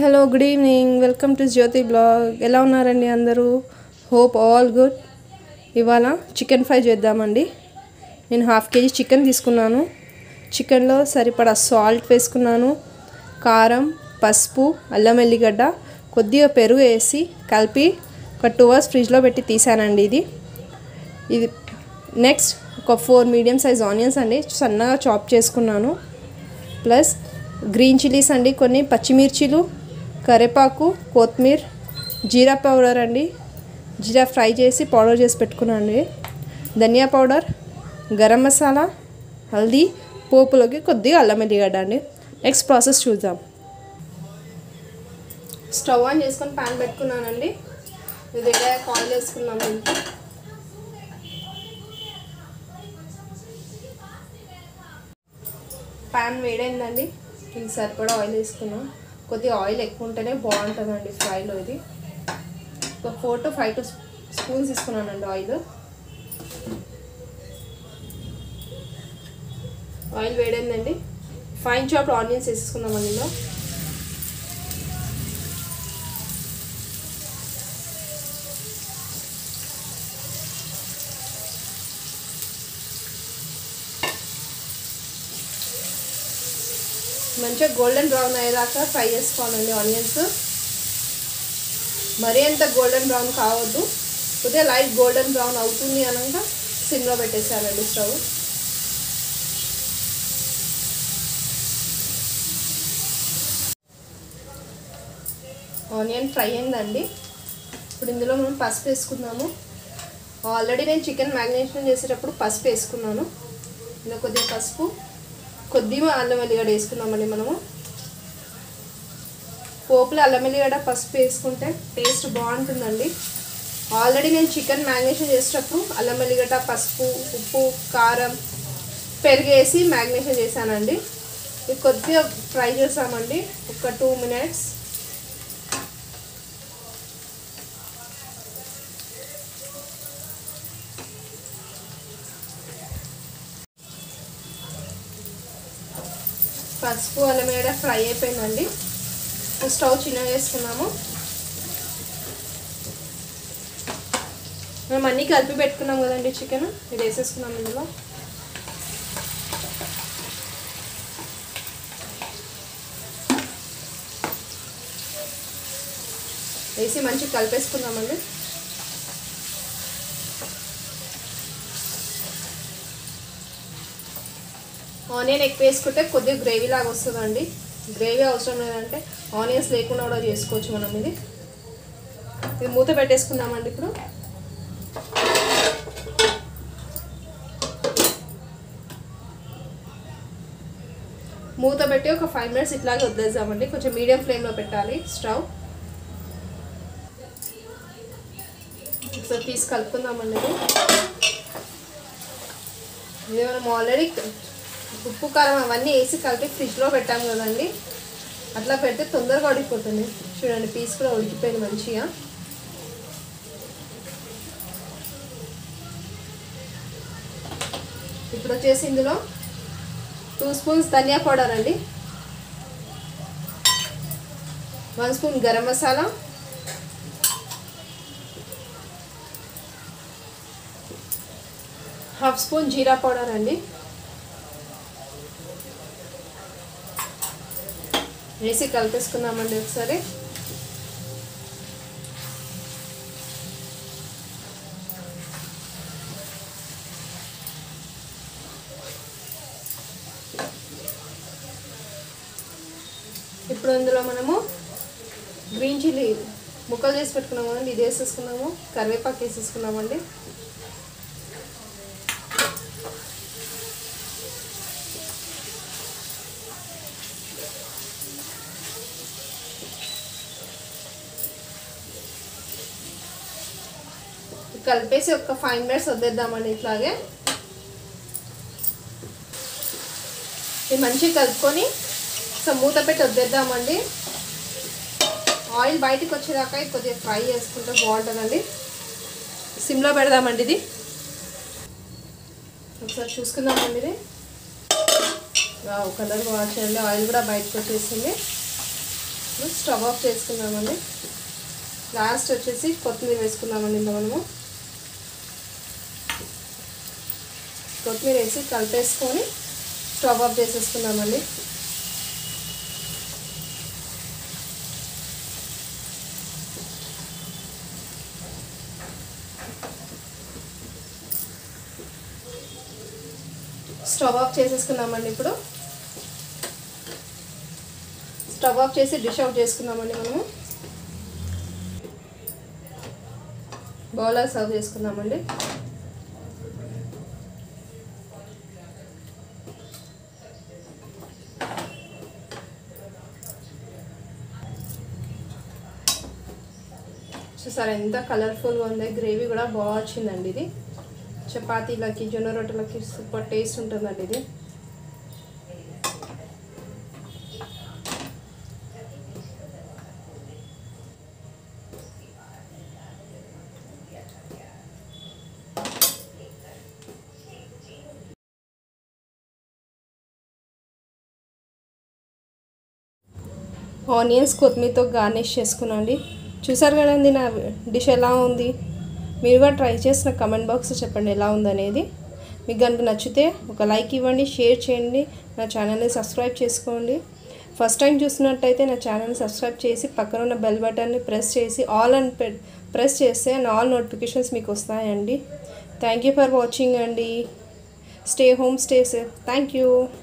hello good evening welcome to Jyothi blog ఎలా ఉన్నారండి అందరూ హోప్ ఆల్ గుడ్ ఇవాళ చికెన్ ఫ్రై చేద్దామండి నేను హాఫ్ కేజీ చికెన్ తీసుకున్నాను చికెన్లో సరిపడా సాల్ట్ వేసుకున్నాను కారం పసుపు అల్లం వెల్లిగడ్డ కొద్దిగా పెరుగు వేసి కలిపి ఒక టూ అవర్స్ ఫ్రిడ్జ్లో పెట్టి తీసానండి ఇది ఇది నెక్స్ట్ ఒక ఫోర్ మీడియం సైజ్ ఆనియన్స్ అండి సన్నగా చాప్ చేసుకున్నాను ప్లస్ గ్రీన్ చిల్లీస్ అండి కొన్ని పచ్చిమిర్చిలు కరివేపాకు కొత్తిమీర జీరా పౌడర్ అండి జీరా ఫ్రై చేసి పౌడర్ చేసి పెట్టుకున్నాను అండి ధనియా పౌడర్ గరం మసాలా హల్దీ పోపులోకి కొద్దిగా అల్లం ఎల్లిగడ్డ అండి నెక్స్ట్ ప్రాసెస్ చూద్దాం స్టవ్ ఆన్ చేసుకొని ప్యాన్ పెట్టుకున్నానండి ఇది దగ్గర కాల్ చేసుకున్నాం దీనికి ప్యాన్ వేడైందండి ఇది సరిపడా ఆయిల్ వేసుకున్నాం కొద్దిగా ఆయిల్ ఎక్కువ ఉంటేనే బాగుంటుందండి ఫ్రైలో ఇది ఒక four to five to spoons తీసుకున్నానండి ఆయిల్ ఆయిల్ వేడైందండి ఫైన్ చాప్ ఆనియన్స్ వేసుకున్నాం అందులో మంచిగా గోల్డెన్ బ్రౌన్ అయ్యేదాకా ఫ్రై చేసుకోవాలండి ఆనియన్స్ మరీ అంత గోల్డెన్ బ్రౌన్ కావద్దు కొద్దిగా లైట్ గోల్డెన్ బ్రౌన్ అవుతుంది అనగా సిమ్లో పెట్టేసానండి స్టవ్ ఆనియన్ ఫ్రై అయిందండి ఇప్పుడు ఇందులో మనం పసుపు వేసుకుందాము ఆల్రెడీ నేను చికెన్ మ్యారినేషన్ చేసేటప్పుడు పసుపు వేసుకున్నాను ఇందులో కొద్దిగా పసుపు కొద్దిగా అల్లం వెల్లిగడ్డ వేసుకున్నామండి మనము పోపులో అల్లం వెల్లిగడ్డ పసుపు వేసుకుంటే టేస్ట్ బాగుంటుందండి ఆల్రెడీ నేను చికెన్ మ్యారినేషన్ చేసేటప్పుడు అల్లం వెల్లిగడ్డ పసుపు ఉప్పు కారం పెరిగేసి మ్యారినేషన్ చేశానండి ఇది కొద్దిగా ఫ్రై చేసామండి ఒక టూ మినిట్స్ పసుపు అల్లం వేడ ఫ్రై అయిపోయిందండి స్టవ్ చిన్నగా వేసుకున్నాము మనం అన్నీ కలిపి పెట్టుకున్నాం కదండి చికెన్ ఇది వేసేసుకున్నాం ఇందులో వేసి మంచిగా కలిపేసుకుందామండి ఆనియన్ ఎక్కువ వేసుకుంటే కొద్దిగా గ్రేవీ లాగా వస్తుందండి గ్రేవీ అవసరం లేదంటే ఆనియన్స్ లేకుండా కూడా చేసుకోవచ్చు మనం ఇది ఇది మూత పెట్టేసుకుందామండి ఇప్పుడు మూత పెట్టి ఒక ఫైవ్ మినిట్స్ ఇట్లాగే వదిలేద్దామండి కొంచెం మీడియం ఫ్లేమ్లో పెట్టాలి స్టవ్ ఒకసారి తీసి కలుపుకుందామండి ఇది ఇది మనం ఆల్రెడీ ఉప్పు కారం అవన్నీ వేసి కలిపి ఫ్రిడ్జ్లో పెట్టాం కదండి అట్లా పెడితే తొందరగా ఉడికిపోతుంది చూడండి పీస్ కూడా ఉడికిపోయింది మంచిగా ఇప్పుడు వచ్చేసి ఇందులో టూ స్పూన్స్ ధనియా పౌడర్ అండి one spoon garam masala half spoon జీరా పౌడర్ అండి వేసి కలిపేసుకుందామండి ఒకసారి ఇప్పుడు ఇందులో మనము గ్రీన్ చిల్లీ ముక్కలు చేసి పెట్టుకున్నాము కదండి ఇది వేసేసుకున్నాము కరివేపాకు వేసేసుకున్నామండి కలిపేసి ఒక ఫైవ్ మినిట్స్ వదిలేద్దామండి ఇట్లాగే ఇది మంచిగా కలుపుకొని సో మూత పెట్టి వదిలేద్దామండి ఆయిల్ బయటకు వచ్చేదాకా కొద్దిగా ఫ్రై చేసుకుంటే బాగుంటుందండి సిమ్లో పెడదామండి ఇది ఒకసారి చూసుకుందామండి ఇది కలర్ వాచ్ అండి ఆయిల్ కూడా బయటకు వచ్చేసింది ఇప్పుడు స్టవ్ ఆఫ్ చేసుకుందామండి లాస్ట్ వచ్చేసి కొత్తిమీర వేసుకుందామండి ఇంకా మనము కొత్తిమీర వేసి కలిపేసుకొని స్టవ్ ఆఫ్ చేసేసుకుందామండి స్టవ్ ఆఫ్ చేసేసుకున్నామండి ఇప్పుడు స్టవ్ ఆఫ్ చేసి డిష్ అవుట్ చేసుకుందామండి మనము బౌలర్ సర్వ్ చేసుకుందామండి చూసారా ఎంత కలర్ఫుల్గా ఉంది గ్రేవీ కూడా బాగా వచ్చిందండి ఇది చపాతీలకి జొన్న రొట్టెలకి సూపర్ టేస్ట్ ఉంటుందండి ఇది ఆనియన్స్ కొత్తిమీరతో గార్నిష్ చేసుకున్నాండి చూసారు కదండి నా డిష్ ఎలా ఉంది మీరు కూడా ట్రై చేసిన కమెంట్ బాక్స్లో చెప్పండి ఎలా ఉందనేది మీకు కనుక నచ్చితే ఒక లైక్ ఇవ్వండి షేర్ చేయండి నా ఛానల్ని సబ్స్క్రైబ్ చేసుకోండి ఫస్ట్ టైం చూసినట్టయితే నా ఛానల్ని సబ్స్క్రైబ్ చేసి పక్కన ఉన్న బెల్ బటన్ని ప్రెస్ చేసి ఆల్ అని ప్రెస్ చేస్తే నా ఆల్ నోటిఫికేషన్స్ మీకు వస్తాయండి థ్యాంక్ యూ ఫర్ వాచింగ్ అండి stay home stay safe thank you